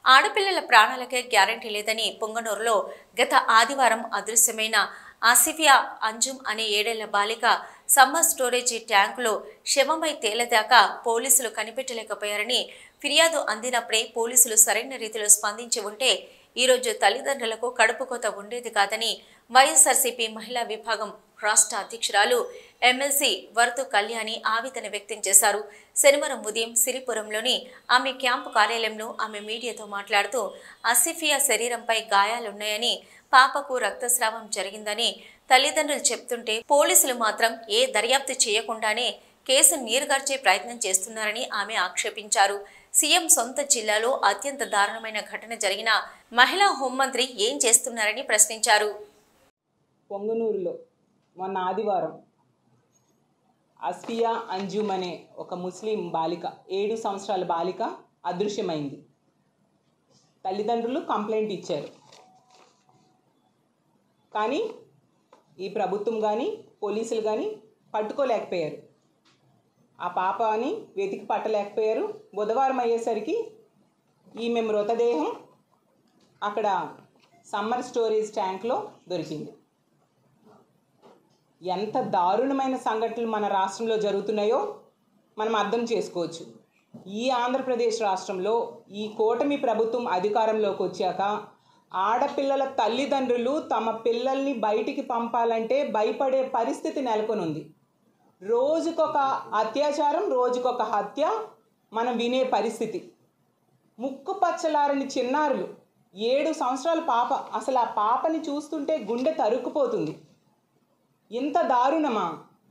ఆడపిల్లల ప్రాణాలకే గ్యారంటీ లేదని పొంగనూరులో గత ఆదివారం అదృశ్యమైన ఆసిఫియా అంజుమ్ అనే ఏడేళ్ల బాలిక సమ్మర్ స్టోరేజీ ట్యాంకులో శవమై తేలదాకా పోలీసులు కనిపెట్టలేకపోయారని ఫిర్యాదు అందినప్పుడే పోలీసులు సరైన రీతిలో స్పందించి ఉంటే ఈరోజు తల్లిదండ్రులకు కడుపు కోత ఉండేది కాదని వైఎస్ఆర్సీపీ మహిళా విభాగం రాష్ట్ర అధ్యక్షురాలు ఎమ్మెల్సీ వరతు కళ్యాణి ఆవేదన వ్యక్తం చేశారు శనివారం ఉదయం సిరిపురంలోని ఆమె క్యాంపు కార్యాలయంలో ఆమె మీడియాతో మాట్లాడుతూ అసిఫియా శరీరంపై గాయాలున్నాయని పాపకు రక్తస్రావం జరిగిందని తల్లిదండ్రులు చెప్తుంటే పోలీసులు మాత్రం ఏ దర్యాప్తు చేయకుండానే కేసు నీరుగార్చే ప్రయత్నం చేస్తున్నారని ఆమె ఆక్షేపించారు సీఎం సొంత జిల్లాలో అత్యంత దారుణమైన ఘటన జరిగిన మహిళా హోంమంత్రి ఏం చేస్తున్నారని ప్రశ్నించారు పొంగనూరులో మొన్న ఆదివారం అస్ఫియా అంజుమ్ అనే ఒక ముస్లిం బాలిక ఏడు సంవత్సరాల బాలిక అదృశ్యమైంది తల్లిదండ్రులు కంప్లైంట్ ఇచ్చారు కానీ ఈ ప్రభుత్వం కానీ పోలీసులు కానీ పట్టుకోలేకపోయారు ఆ పాపని వెతికి పట్టలేకపోయారు బుధవారం అయ్యేసరికి ఈమె మృతదేహం అక్కడ సమ్మర్ స్టోరేజ్ ట్యాంక్లో దొరికింది ఎంత దారుణమైన సంఘటనలు మన రాష్ట్రంలో జరుగుతున్నాయో మనం అర్థం చేసుకోవచ్చు ఈ ఆంధ్రప్రదేశ్ రాష్ట్రంలో ఈ కూటమి ప్రభుత్వం అధికారంలోకి వచ్చాక ఆడపిల్లల తల్లిదండ్రులు తమ పిల్లల్ని బయటికి పంపాలంటే భయపడే పరిస్థితి నెలకొని ఉంది రోజుకొక అత్యాచారం రోజుకొక హత్య మనం వినే పరిస్థితి ముక్కు పచ్చలారని చిన్నారులు ఏడు సంవత్సరాల పాప అసలు ఆ పాపని చూస్తుంటే గుండె తరుక్కుపోతుంది ఇంత దారుణమా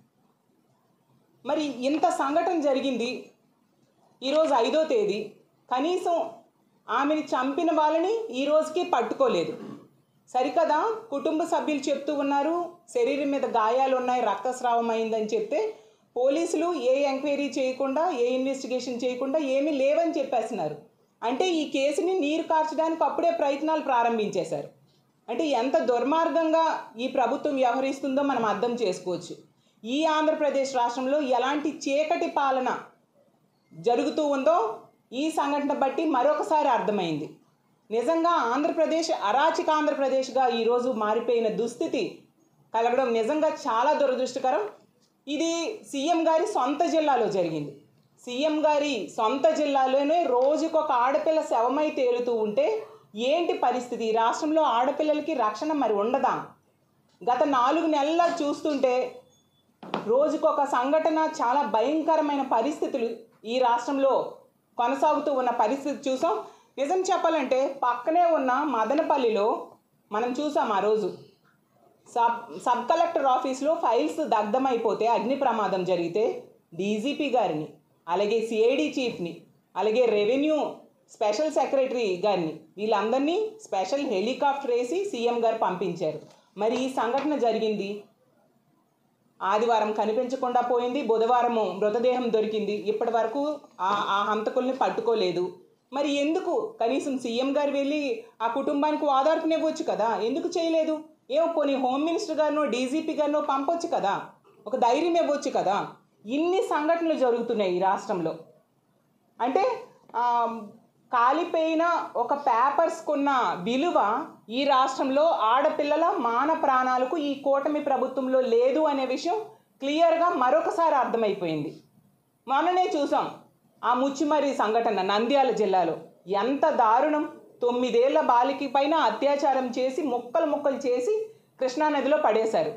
మరి ఇంత సంఘటన జరిగింది ఈరోజు ఐదో తేదీ కనీసం ఆమెని చంపిన వాళ్ళని ఈ రోజుకి పట్టుకోలేదు సరికదా కుటుంబ సభ్యులు చెప్తూ ఉన్నారు శరీరం మీద గాయాలు ఉన్నాయి రక్తస్రావం అయిందని చెప్తే పోలీసులు ఏ ఎంక్వైరీ చేయకుండా ఏ ఇన్వెస్టిగేషన్ చేయకుండా ఏమీ లేవని చెప్పేస్తున్నారు అంటే ఈ కేసుని నీరు కార్చడానికి అప్పుడే ప్రయత్నాలు ప్రారంభించేశారు అంటే ఎంత దుర్మార్గంగా ఈ ప్రభుత్వం వ్యవహరిస్తుందో మనం అర్థం చేసుకోవచ్చు ఈ ఆంధ్రప్రదేశ్ రాష్ట్రంలో ఎలాంటి చీకటి పాలన జరుగుతూ ఉందో ఈ సంఘటన బట్టి మరొకసారి అర్థమైంది నిజంగా ఆంధ్రప్రదేశ్ అరాచక ఆంధ్రప్రదేశ్గా ఈరోజు మారిపోయిన దుస్థితి కలగడం నిజంగా చాలా దురదృష్టకరం ఇది సీఎం గారి సొంత జిల్లాలో జరిగింది సీఎం గారి సొంత జిల్లాలోనే రోజుకొక ఆడపిల్ల శవమై తేలుతూ ఉంటే ఏంటి పరిస్థితి ఈ రాష్ట్రంలో ఆడపిల్లలకి రక్షణ మరి ఉండదా గత నాలుగు నెలల చూస్తుంటే రోజుకొక సంఘటన చాలా భయంకరమైన పరిస్థితులు ఈ రాష్ట్రంలో కొనసాగుతూ ఉన్న పరిస్థితి చూసాం నిజం చెప్పాలంటే పక్కనే ఉన్న మదనపల్లిలో మనం చూసాం ఆ రోజు సబ్ సబ్ కలెక్టర్ ఆఫీస్లో ఫైల్స్ దగ్ధమైపోతే అగ్ని ప్రమాదం జరిగితే డీజీపీ గారిని అలాగే సిఐడి చీఫ్ని అలాగే రెవెన్యూ స్పెషల్ సెక్రటరీ గారిని వీళ్ళందరినీ స్పెషల్ హెలికాప్టర్ వేసి సీఎం గారు పంపించారు మరి ఈ సంఘటన జరిగింది ఆదివారం కనిపించకుండా పోయింది బుధవారము మృతదేహం దొరికింది ఇప్పటి వరకు ఆ ఆ హంతకుల్ని పట్టుకోలేదు మరి ఎందుకు కనీసం సీఎం గారు వెళ్ళి ఆ కుటుంబానికి ఓదార్పునివ్వచ్చు కదా ఎందుకు చేయలేదు ఏమో పోనీ హోమ్ మినిస్టర్ గారినో డీజీపీ గారినో పంపొచ్చు కదా ఒక ధైర్యం ఇవ్వచ్చు కదా ఇన్ని సంఘటనలు జరుగుతున్నాయి ఈ రాష్ట్రంలో అంటే ఆ, కాలిపోయిన ఒక పేపర్స్కున్న విలువ ఈ రాష్ట్రంలో ఆడపిల్లల మాన ప్రాణాలకు ఈ కూటమి ప్రభుత్వంలో లేదు అనే విషయం క్లియర్గా మరొకసారి అర్థమైపోయింది మొన్ననే చూసాం ఆ ముచ్చిమరి సంఘటన నంద్యాల జిల్లాలో ఎంత దారుణం తొమ్మిదేళ్ల బాలిక పైన అత్యాచారం చేసి ముక్కలు ముక్కలు చేసి కృష్ణానదిలో పడేశారు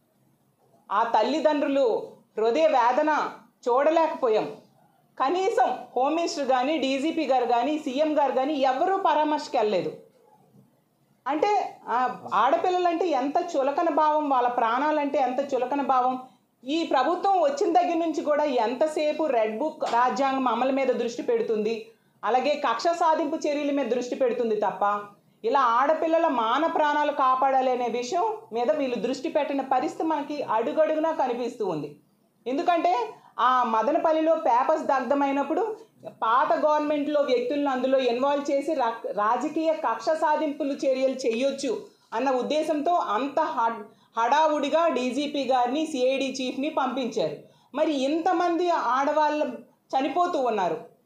ఆ తల్లిదండ్రులు హృదయ వేదన చూడలేకపోయాం కనీసం హోమ్ మినిస్టర్ కానీ డీజీపీ గారు కానీ సీఎం గారు కానీ ఎవరూ పరామర్శకి వెళ్ళలేదు అంటే ఆ ఆడపిల్లలంటే ఎంత చులకన భావం వాళ్ళ ప్రాణాలంటే ఎంత చులకన భావం ఈ ప్రభుత్వం వచ్చిన దగ్గర నుంచి కూడా ఎంతసేపు రెడ్ బుక్ రాజ్యాంగం అమలు మీద దృష్టి పెడుతుంది అలాగే కక్ష సాధింపు చర్యల మీద దృష్టి పెడుతుంది తప్ప ఇలా ఆడపిల్లల మాన ప్రాణాలు కాపాడాలి అనే విషయం మీద వీళ్ళు దృష్టి పెట్టిన పరిస్థితి మనకి అడుగడుగునా కనిపిస్తూ ఉంది ఎందుకంటే ఆ మదనపల్లిలో పేపర్స్ దగ్ధమైనప్పుడు పాత గవర్నమెంట్లో వ్యక్తులను అందులో ఇన్వాల్వ్ చేసి రా- రాజకీయ కక్ష సాధింపులు చర్యలు చేయొచ్చు అన్న ఉద్దేశంతో అంత హడ్ హడావుడిగా డీజీపీ గారిని సిఐడి చీఫ్ని పంపించారు మరి ఇంతమంది ఆడవాళ్ళు చనిపోతూ ఉన్నారు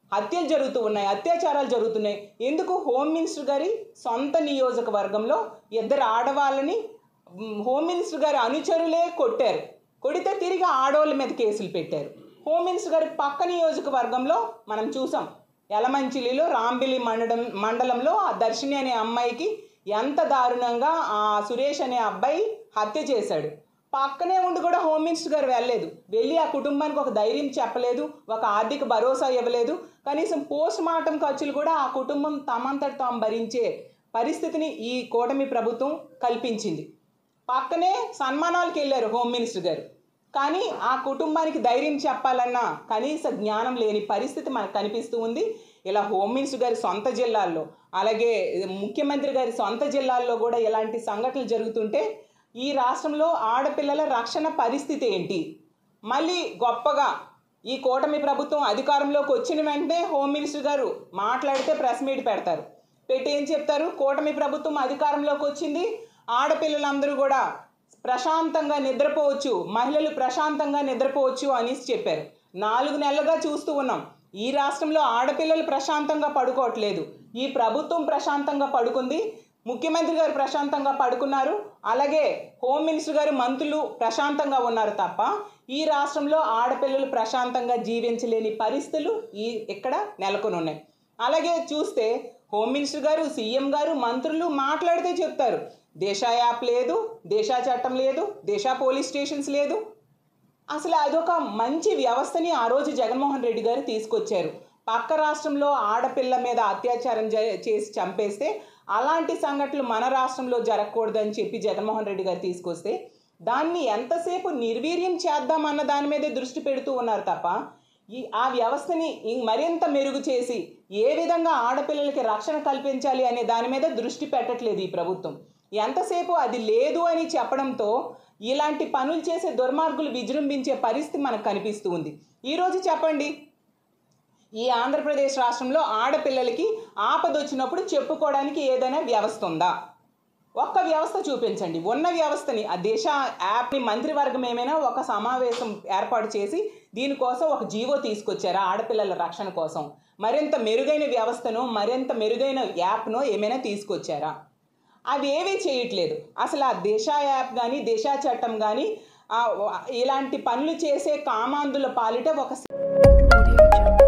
హత్యలు జరుగుతూ ఉన్నాయి అత్యాచారాలు జరుగుతున్నాయి ఎందుకు హోమ్ మినిస్టర్ గారి సొంత నియోజకవర్గంలో ఇద్దరు ఆడవాళ్ళని మ్, హోమ్ మినిస్టర్ గారి అనుచరులే కొట్టారు కొడితే తిరిగి ఆడవాళ్ళ మీద కేసులు పెట్టారు హోమ్ మినిస్టర్ గారి పక్క నియోజకవర్గంలో మనం చూసాం యలమంచిలిలో రాంబిలి మండలం మండలంలో ఆ దర్శిని అనే అమ్మాయికి ఎంత దారుణంగా ఆ సురేష్ అనే అబ్బాయి హత్య చేశాడు పక్కనే ఉండి కూడా హోమ్ మినిస్టర్ గారు వెళ్ళలేదు వెళ్ళి ఆ కుటుంబానికి ఒక ధైర్యం చెప్పలేదు ఒక ఆర్థిక భరోసా ఇవ్వలేదు కనీసం పోస్ట్ మార్టం ఖర్చులు కూడా ఆ కుటుంబం తమంతట తాము భరించే పరిస్థితిని ఈ కూటమి ప్రభుత్వం కల్పించింది పక్కనే సన్మానాలకు వెళ్ళారు హోమ్ మినిస్టర్ గారు కానీ ఆ కుటుంబానికి ధైర్యం చెప్పాలన్న కనీస జ్ఞానం లేని పరిస్థితి మనకు కనిపిస్తూ ఉంది ఇలా హోమ్ మినిస్టర్ గారి సొంత జిల్లాల్లో అలాగే ముఖ్యమంత్రి గారి సొంత జిల్లాల్లో కూడా ఇలాంటి సంఘటనలు జరుగుతుంటే ఈ రాష్ట్రంలో ఆడపిల్లల రక్షణ పరిస్థితి ఏంటి మళ్ళీ గొప్పగా ఈ కూటమి ప్రభుత్వం అధికారంలోకి వచ్చిన వెంటనే హోమ్ మినిస్టర్ గారు మాట్లాడితే ప్రెస్ మీట్ పెడతారు పెట్టి ఏం చెప్తారు కూటమి ప్రభుత్వం అధికారంలోకి వచ్చింది ఆడపిల్లలందరూ కూడా ప్రశాంతంగా నిద్రపోవచ్చు మహిళలు ప్రశాంతంగా నిద్రపోవచ్చు అనేసి చెప్పారు నాలుగు నెలలుగా చూస్తూ ఉన్నాం ఈ రాష్ట్రంలో ఆడపిల్లలు ప్రశాంతంగా పడుకోవట్లేదు ఈ ప్రభుత్వం ప్రశాంతంగా పడుకుంది ముఖ్యమంత్రి గారు ప్రశాంతంగా పడుకున్నారు అలాగే హోమ్ మినిస్టర్ గారు మంత్రులు ప్రశాంతంగా ఉన్నారు తప్ప ఈ రాష్ట్రంలో ఆడపిల్లలు ప్రశాంతంగా జీవించలేని పరిస్థితులు ఈ ఇక్కడ నెలకొని ఉన్నాయి అలాగే చూస్తే హోమ్ మినిస్టర్ గారు సీఎం గారు మంత్రులు మాట్లాడితే చెప్తారు దేశా యాప్ లేదు దేశా చట్టం లేదు దేశా పోలీస్ స్టేషన్స్ లేదు అసలు అదొక మంచి వ్యవస్థని ఆ రోజు జగన్మోహన్ రెడ్డి గారు తీసుకొచ్చారు పక్క రాష్ట్రంలో ఆడపిల్ల మీద అత్యాచారం జ- చేసి చంపేస్తే అలాంటి సంఘటనలు మన రాష్ట్రంలో జరగకూడదని చెప్పి జగన్మోహన్ రెడ్డి గారు తీసుకొస్తే దాన్ని ఎంతసేపు నిర్వీర్యం చేద్దామన్న దాని మీదే దృష్టి పెడుతూ ఉన్నారు తప్ప ఈ ఆ వ్యవస్థని ఇం- మరింత మెరుగు చేసి ఏ విధంగా ఆడపిల్లలకి రక్షణ కల్పించాలి అనే దాని మీద దృష్టి పెట్టట్లేదు ఈ ప్రభుత్వం ఎంతసేపు అది లేదు అని చెప్పడంతో ఇలాంటి పనులు చేసే దుర్మార్గులు విజృంభించే పరిస్థితి మనకు కనిపిస్తూ ఉంది ఈరోజు చెప్పండి ఈ ఆంధ్రప్రదేశ్ రాష్ట్రంలో ఆడపిల్లలకి ఆపద వచ్చినప్పుడు చెప్పుకోవడానికి ఏదైనా వ్యవస్థ ఉందా ఒక్క వ్యవస్థ చూపించండి ఉన్న వ్యవస్థని ఆ దేశ యాప్ని మంత్రివర్గం ఏమైనా ఒక సమావేశం ఏర్పాటు చేసి దీనికోసం ఒక జీవో తీసుకొచ్చారా ఆడపిల్లల రక్షణ కోసం మరింత మెరుగైన వ్యవస్థను మరింత మెరుగైన యాప్ను ఏమైనా తీసుకొచ్చారా అవి ఏవీ చేయట్లేదు అసలు ఆ దిశ యాప్ కానీ దిశ చట్టం కానీ ఇలాంటి పనులు చేసే కామాంధుల పాలిట ఒక Audio Jungle.